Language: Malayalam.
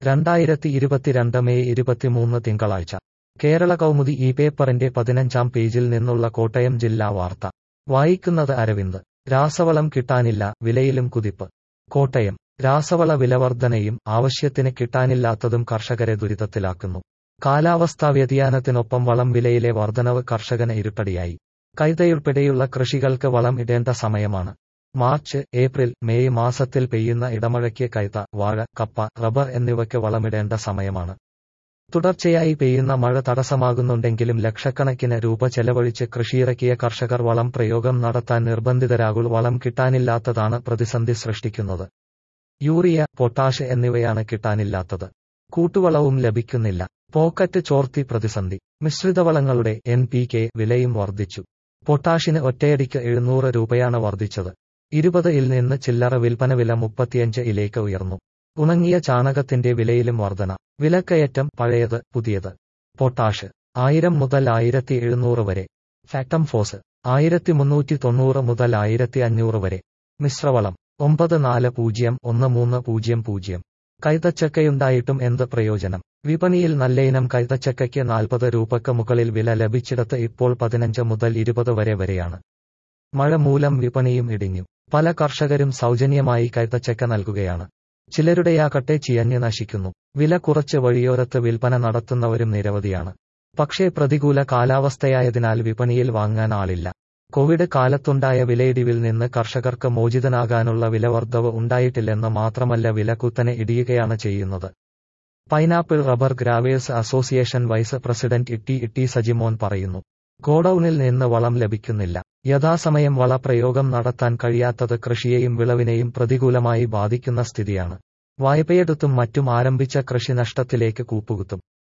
രണ്ടായിരത്തി ഇരുപത്തിരണ്ട് മെയ് ഇരുപത്തിമൂന്ന് തിങ്കളാഴ്ച കേരള കൗമുദി ഈ പേപ്പറിന്റെ പതിനഞ്ചാം പേജിൽ നിന്നുള്ള കോട്ടയം ജില്ലാ വാർത്ത വായിക്കുന്നത് അരവിന്ദ് രാസവളം കിട്ടാനില്ല വിലയിലും കുതിപ്പ് കോട്ടയം രാസവള വിലവർധനയും ആവശ്യത്തിന് കിട്ടാനില്ലാത്തതും കർഷകരെ ദുരിതത്തിലാക്കുന്നു കാലാവസ്ഥാ വ്യതിയാനത്തിനൊപ്പം വളം വിലയിലെ വർധനവ് കർഷകന് ഇരുട്ടടിയായി കൈതയുൾപ്പെടെയുള്ള കൃഷികൾക്ക് വളം ഇടേണ്ട സമയമാണ് മാർച്ച് ഏപ്രിൽ മെയ് മാസത്തിൽ പെയ്യുന്ന ഇടമഴയ്ക്ക് കൈത വാഴ കപ്പ റബ്ബർ എന്നിവയ്ക്ക് വളമിടേണ്ട സമയമാണ് തുടർച്ചയായി പെയ്യുന്ന മഴ തടസ്സമാകുന്നുണ്ടെങ്കിലും ലക്ഷക്കണക്കിന് രൂപ ചെലവഴിച്ച് കൃഷിയിറക്കിയ കർഷകർ വളം പ്രയോഗം നടത്താൻ നിർബന്ധിതരാകുൾ വളം കിട്ടാനില്ലാത്തതാണ് പ്രതിസന്ധി സൃഷ്ടിക്കുന്നത് യൂറിയ പൊട്ടാഷ് എന്നിവയാണ് കിട്ടാനില്ലാത്തത് കൂട്ടുവളവും ലഭിക്കുന്നില്ല പോക്കറ്റ് ചോർത്തി പ്രതിസന്ധി മിശ്രിതവളങ്ങളുടെ എൻ പി കെ വിലയും വർദ്ധിച്ചു പൊട്ടാഷിന് ഒറ്റയടിക്ക് എഴുന്നൂറ് രൂപയാണ് വർദ്ധിച്ചത് ഇരുപത് ഇൽ നിന്ന് ചില്ലറ വിൽപ്പന വില മുപ്പത്തിയഞ്ച് ഇലേക്ക് ഉയർന്നു ഉണങ്ങിയ ചാണകത്തിന്റെ വിലയിലും വർധന വിലക്കയറ്റം പഴയത് പുതിയത് പൊട്ടാഷ് ആയിരം മുതൽ ആയിരത്തി എഴുന്നൂറ് വരെ ഫാക്ടം ഫോസ് ആയിരത്തി മുന്നൂറ്റി തൊണ്ണൂറ് മുതൽ ആയിരത്തി അഞ്ഞൂറ് വരെ മിശ്രവളം ഒമ്പത് നാല് പൂജ്യം ഒന്ന് മൂന്ന് പൂജ്യം പൂജ്യം കൈതച്ചക്കയുണ്ടായിട്ടും എന്ത് പ്രയോജനം വിപണിയിൽ നല്ലയിനം കൈതച്ചക്കയ്ക്ക് നാൽപ്പത് രൂപയ്ക്ക് മുകളിൽ വില ലഭിച്ചിടത്ത് ഇപ്പോൾ പതിനഞ്ച് മുതൽ ഇരുപത് വരെ വരെയാണ് മഴ മൂലം വിപണിയും ഇടിഞ്ഞു പല കർഷകരും സൗജന്യമായി കൈതച്ചക്ക നൽകുകയാണ് ചിലരുടെയാകട്ടെ ചിയഞ്ഞ് നശിക്കുന്നു വില കുറച്ച് വഴിയോരത്ത് വിൽപ്പന നടത്തുന്നവരും നിരവധിയാണ് പക്ഷേ പ്രതികൂല കാലാവസ്ഥയായതിനാൽ വിപണിയിൽ വാങ്ങാൻ ആളില്ല കോവിഡ് കാലത്തുണ്ടായ വിലയിടിവിൽ നിന്ന് കർഷകർക്ക് മോചിതനാകാനുള്ള വിലവർദ്ധവ് ഉണ്ടായിട്ടില്ലെന്ന് മാത്രമല്ല വില കുത്തനെ ഇടിയുകയാണ് ചെയ്യുന്നത് pineapple rubber growers association vice president Itty Itty Sajimon പറയുന്നു ഗോഡൌണിൽ നിന്ന് വളം ലഭിക്കുന്നില്ല യഥാസമയം വളപ്രയോഗം നടത്താൻ കഴിയാത്തത് കൃഷിയെയും വിളവിനെയും പ്രതികൂലമായി ബാധിക്കുന്ന സ്ഥിതിയാണ് വായ്പയെടുത്തും മറ്റും ആരംഭിച്ച കൃഷി നഷ്ടത്തിലേക്ക് കൂപ്പുകുത്തും